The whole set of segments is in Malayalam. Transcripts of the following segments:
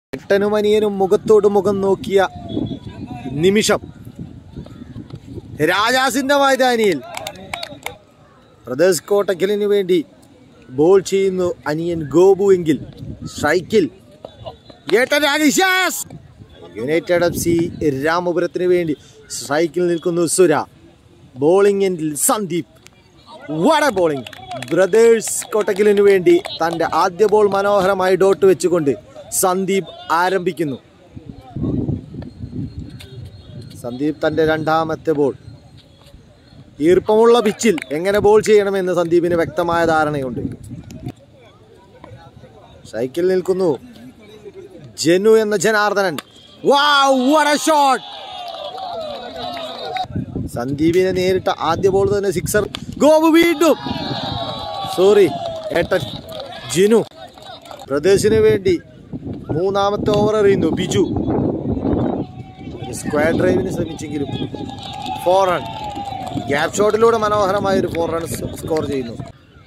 എട്ടനും അനിയനും മുഖത്തോട് മുഖം നോക്കിയ നിമിഷം രാജാസിന്റെ മൈതാനിയിൽ പ്രദേശ് കോട്ടക്കലിന് വേണ്ടി ബോൾ ചെയ്യുന്നു അനിയൻ ഗോപു എങ്കിൽ സ്ട്രൈക്കിൽ ഏട്ടൻ അനിശാസ് യുണൈറ്റഡ് എഫ് സി രാമപുരത്തിന് വേണ്ടി സ്ട്രൈക്കിൽ നിൽക്കുന്നു സുര ബോളിംഗ് എൻഡിൽ സന്ദീപ് വട ബോളിംഗ് ബ്രദേഴ്സ് കോട്ടക്കലിന് വേണ്ടി തൻ്റെ ആദ്യ ബോൾ മനോഹരമായി ഡോട്ട് വെച്ചുകൊണ്ട് സന്ദീപ് ആരംഭിക്കുന്നു സന്ദീപ് തൻ്റെ രണ്ടാമത്തെ ബോൾ ഈർപ്പമുള്ള പിച്ചിൽ എങ്ങനെ ബോൾ ചെയ്യണമെന്ന് സന്ദീപിന് വ്യക്തമായ ധാരണയുണ്ട് സൈക്കിൾ നിൽക്കുന്നു ജനു എന്ന ജനാർദ്ദനൻ ഷോട്ട് സന്ദീപിനെ നേരിട്ട ആദ്യ ബോൾ തന്നെ സിക്സർ ഗോപു വീണ്ടും സോറി ഏട്ടൻ ജിനു പ്രദേശിന് വേണ്ടി മൂന്നാമത്തെ ഓവർ എറിയുന്നു ബിജു സ്ക്വയർ ഡ്രൈവിന് ശ്രമിച്ചെങ്കിലും ഫോർ റൺ ഗ്യാപ് ഷോട്ടിലൂടെ മനോഹരമായ ഒരു ഫോർ റൺ സ്കോർ ചെയ്യുന്നു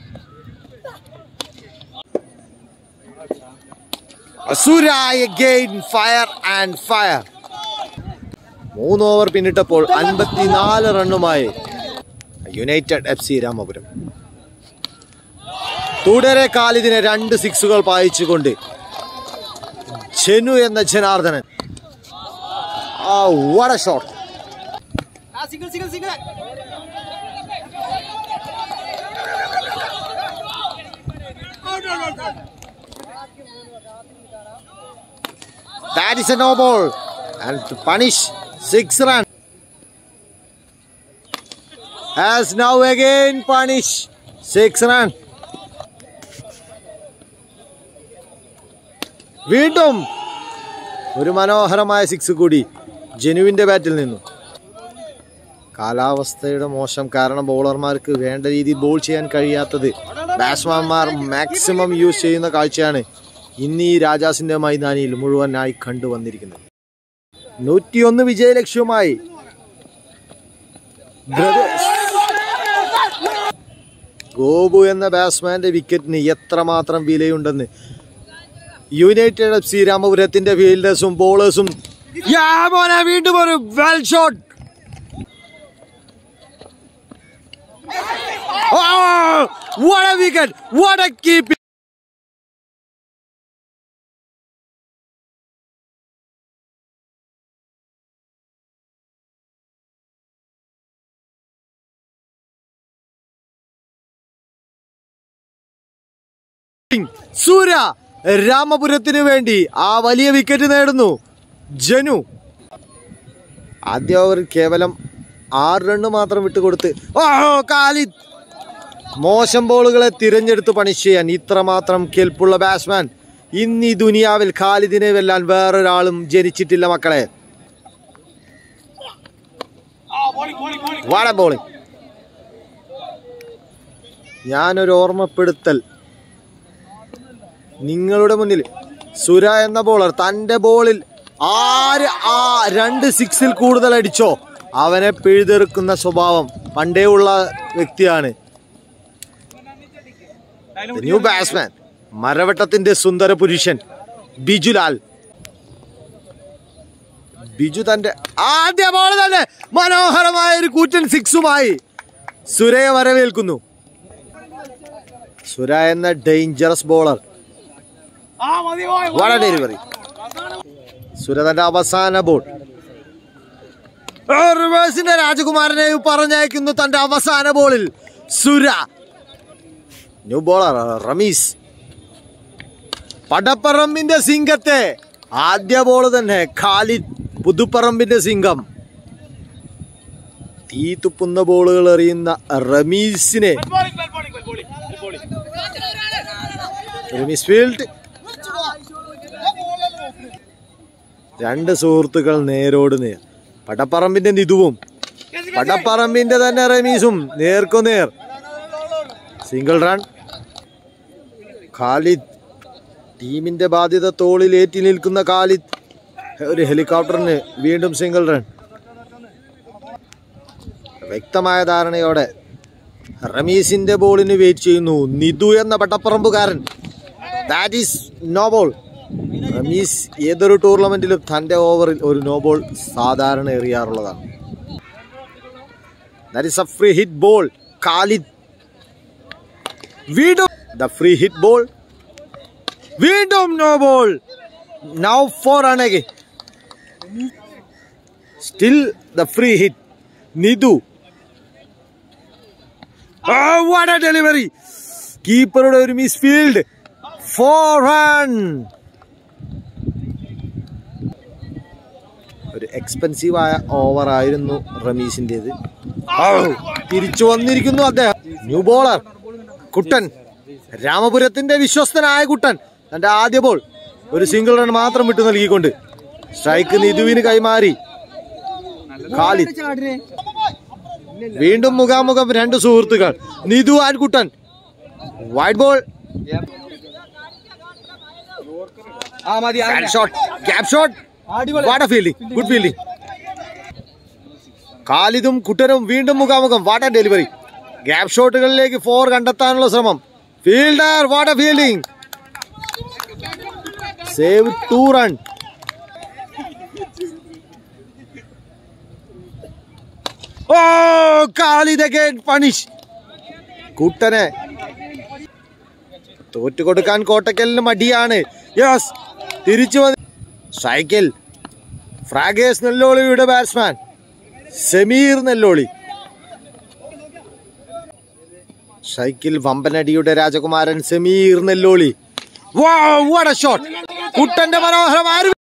അസുരായ ഗെയിൻ ഫയർ ആൻഡ് ഫയർ മൂന്ന് ഓവർ പിന്നിട്ടപ്പോൾ അൻപത്തിനാല് റണ്ണുമായി യുണൈറ്റഡ് എഫ് സി രാമപുരം തുടരെ കാലിതിനെ രണ്ട് സിക്സുകൾ പായിച്ചുകൊണ്ട് ജനു എന്ന ജനാർദ്ദനൻ ആ വട shot That is a no ball. And to punish six run. Has now again punished six run. വീണ്ടും ഒരു മനോഹരമായ സിക്സ് കൂടി ജനുവിന്റെ ബാറ്റിൽ നിന്നു കാലാവസ്ഥയുടെ മോശം കാരണം ബൗളർമാർക്ക് വേണ്ട രീതിയിൽ ബോൾ ചെയ്യാൻ കഴിയാത്തത് ബാറ്റ്സ്മാൻമാർ മാക്സിമം യൂസ് ചെയ്യുന്ന കാഴ്ചയാണ് ഇന്ന് ഈ രാജാസിന്റെ മൈതാനിയിൽ മുഴുവനായി കണ്ടുവന്നിരിക്കുന്നത് നൂറ്റിയൊന്ന് വിജയലക്ഷ്യവുമായി ബ്രദേഴ്സ് ഗോപു എന്ന ബാറ്റ്സ്മാന്റെ വിക്കറ്റിന് എത്രമാത്രം വിലയുണ്ടെന്ന് യുണൈറ്റഡ് എഫ് സി രാമപുരത്തിന്റെ ഫീൽഡേഴ്സും ബോളേഴ്സും വീണ്ടും ഒരു well shot what a wicket what a keeping Surya രാമപുരത്തിന് വേണ്ടി ആ വലിയ വിക്കറ്റ് നേടുന്നു ജനു ആദ്യ ഓവറിൽ കേവലം ആറ് റണ്ണ് മാത്രം വിട്ടുകൊടുത്ത് ഓ കാലിദ് മോശം ബോളുകളെ തിരഞ്ഞെടുത്ത് പണിഷ് ചെയ്യാൻ ഇത്രമാത്രം കെൽപ്പുള്ള ബാറ്റ്സ്മാൻ ഇന്ന് ഈ ദുനിയാവിൽ ഖാലിദിനെ വെല്ലാൻ വേറൊരാളും ജനിച്ചിട്ടില്ല മക്കളെ വാട ബോളിംഗ് ഞാനൊരു ഓർമ്മപ്പെടുത്തൽ നിങ്ങളുടെ മുന്നിൽ സുര എന്ന ബോളർ തന്റെ ബോളിൽ ആര് ആ രണ്ട് സിക്സിൽ കൂടുതൽ അടിച്ചോ അവനെ പിഴുതെറുക്കുന്ന സ്വഭാവം പണ്ടേ ഉള്ള വ്യക്തിയാണ് ന്യൂ ബാറ്റ്സ്മാൻ മരവട്ടത്തിന്റെ സുന്ദര പുരുഷൻ ബിജുലാൽ ബിജു തന്റെ ആദ്യ ബോൾ തന്നെ മനോഹരമായ ഒരു കൂറ്റൻ സിക്സുമായി സുരയെ വരവേൽക്കുന്നു സുര എന്ന ഡേഞ്ചറസ് ബോളർ വളരെ ഡെലിവറി സുര തന്റെ അവസാന ബോൾ റിവേഴ്സിന്റെ രാജകുമാരനെ പറഞ്ഞയക്കുന്നു തന്റെ അവസാന ബോളിൽ സുര ന്യൂ ബോളർ റമീസ് പടപ്പറമ്പിന്റെ സിംഗത്തെ ആദ്യ ബോൾ തന്നെ ഖാലിദ് പുതുപ്പറമ്പിന്റെ സിംഗം തീ തുപ്പുന്ന ബോളുകൾ എറിയുന്ന റമീസിനെ റമീസ് ഫീൽഡ് രണ്ട് സുഹൃത്തുക്കൾ നേരോട് നേർ പടപ്പറമ്പിന്റെ നിതുവും പടപ്പറമ്പിന്റെ തന്നെ റമീസും നേർക്കു നേർ സിംഗിൾ റൺ ഖാലിദ് ടീമിന്റെ ബാധ്യത തോളിലേറ്റി നിൽക്കുന്ന ഖാലിദ് ഒരു ഹെലികോപ്റ്ററിന് വീണ്ടും സിംഗിൾ റൺ വ്യക്തമായ ധാരണയോടെ റമീസിന്റെ ബോളിന് വെയിറ്റ് ചെയ്യുന്നു നിതു എന്ന പട്ടപ്പറമ്പുകാരൻ that is no ball Rameez ഏതൊരു ടൂർണമെന്റിലും തന്റെ ഓവറിൽ ഒരു നോ ബോൾ സാധാരണ എറിയാറുള്ളതാണ് that is a free hit ball Khalid വീണ്ടും ദ ഫ്രീ ഹിറ്റ് ബോൾ വീണ്ടും നോ ബോൾ നൗ ഫോർ അണകെ still the free hit Nithu what delivery കീപ്പറുടെ ഒരു മിസ് ഫീൽഡ് ഫോർ റൺ ഒരു എക്സ്പെൻസീവ് ആയ ഓവർ ആയിരുന്നു റമീസിൻ്റെത് തിരിച്ചു വന്നിരിക്കുന്നു അദ്ദേഹം ന്യൂ ബോളർ കുട്ടൻ രാമപുരത്തിന്റെ വിശ്വസ്തനായ കുട്ടൻ തന്റെ ആദ്യ ബോൾ ഒരു സിംഗിൾ റൺ മാത്രം വിട്ടു നൽകിക്കൊണ്ട് സ്ട്രൈക്ക് നിധുവിന് കൈമാറി ഖാലിദ് വീണ്ടും മുഖാമുഖം രണ്ട് സുഹൃത്തുക്കൾ Nidhu and Kuttan white ball ആ മതി shot gap shot what fielding good fielding ഖാലിദും കുട്ടനും വീണ്ടും മുഖാമുഖം വാട്ട ഡെലിവറി ഗ്യാപ് ഷോട്ടുകളിലേക്ക് ഫോർ കണ്ടെത്താനുള്ള ശ്രമം fielder what fielding save two run ഓ ഖാലിദ് അഗൈൻ പണിഷ് കുട്ടനെ തോറ്റു കൊടുക്കാൻ കോട്ടക്കലിന് മടിയാണ് യെസ് തിരിച്ചു വന്ന് സൈക്കിൾ ഫ്രാഗേസ് നെല്ലോളിയുടെ ബാറ്റ്സ്മാൻ സമീർ നെല്ലോളി സൈക്കിൾ വമ്പനടിയുടെ രാജകുമാരൻ സമീർ നെല്ലോളി വാട ഷോട്ട് കുട്ടന്റെ മനോഹരമായ ഒരു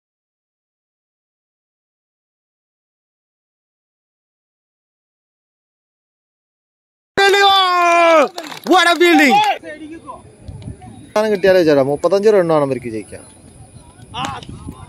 ഫീൽഡിംഗ് കിട്ടിയാലേ ചേട്ടാ മുപ്പത്തഞ്ച് റണ്ണാണ് അവർക്ക് ജയിക്കാം